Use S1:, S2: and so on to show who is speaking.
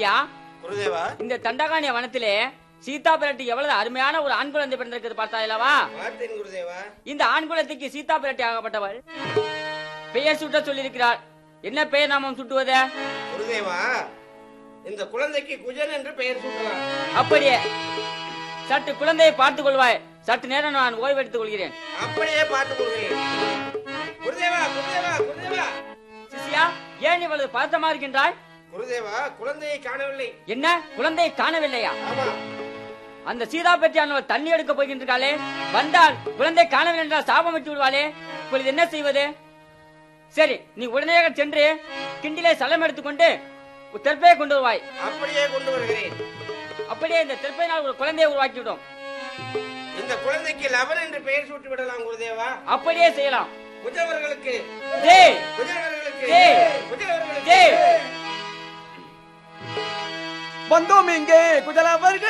S1: சிஷ்யா
S2: குருதேவா
S1: இந்த தண்டகாணிய வனத்திலே சீதா பிராட்டி எவ்வளவு அருமையான ஒரு ஆண் குழந்தை பிறந்திருக்கிறது பார்த்தாயிலவா
S2: பார்த்தேன் குருதேவா
S1: இந்த ஆண் குலத்துக்கு சீதா பிராட்டி ஆகப்பட்டவள் பெயர் சுட்ட சொல்லியிருக்கிறார் என்ன பெயர் நாமம் சுட்டுவது
S2: குருதேவா இந்த குழந்தைக்கு குஜன் என்று பெயர் சூட்டலாம்
S1: அப்படியே சற்று குழந்தையை பார்த்துக் கொள்வாய் சற்று நேரம் நான் ஓய்வெடுத்துக் கொள்கிறேன்
S2: அப்படியே பார்த்துக் கொள்கிறேன் குருதேவா குருதேவா குருதேவா
S1: சிஷ்யா ஏன் இவ்வளவு பதட்டமா இருக்கின்றாய்
S2: குருதேவா குழந்தையை காணவில்லை
S1: என்ன குழந்தையை காணவில்லையா
S2: ஆமா
S1: அந்த சீதா பெற்றானவர் தண்ணி எடுக்க போகின்றாளே வந்தால் குழந்தை காணவில்லை என்றால் சாபம் விட்டு விடுவாளே இப்பொழுது என்ன செய்வது சரி நீ உடனடியாக சென்று கிண்டிலே சலம் எடுத்துக்கொண்டு ஒரு தெற்பையை கொண்டு வருவாய்
S2: அப்படியே கொண்டு வருகிறேன்
S1: அப்படியே இந்த தெற்பையினால் ஒரு குழந்தையை உருவாக்கி விடும்
S2: இந்த குழந்தைக்கு லவன் என்று பெயர் சூட்டி விடலாம் குருதேவா
S1: அப்படியே செய்யலாம்
S2: குஜவர்களுக்கு
S1: ஜெய்
S2: குஜவர்களுக்கு
S1: ஜெய்.
S2: குஜவர்களுக்கு
S1: ஜெய்
S3: வந்தோம் இங்கே குஜலவர்கள்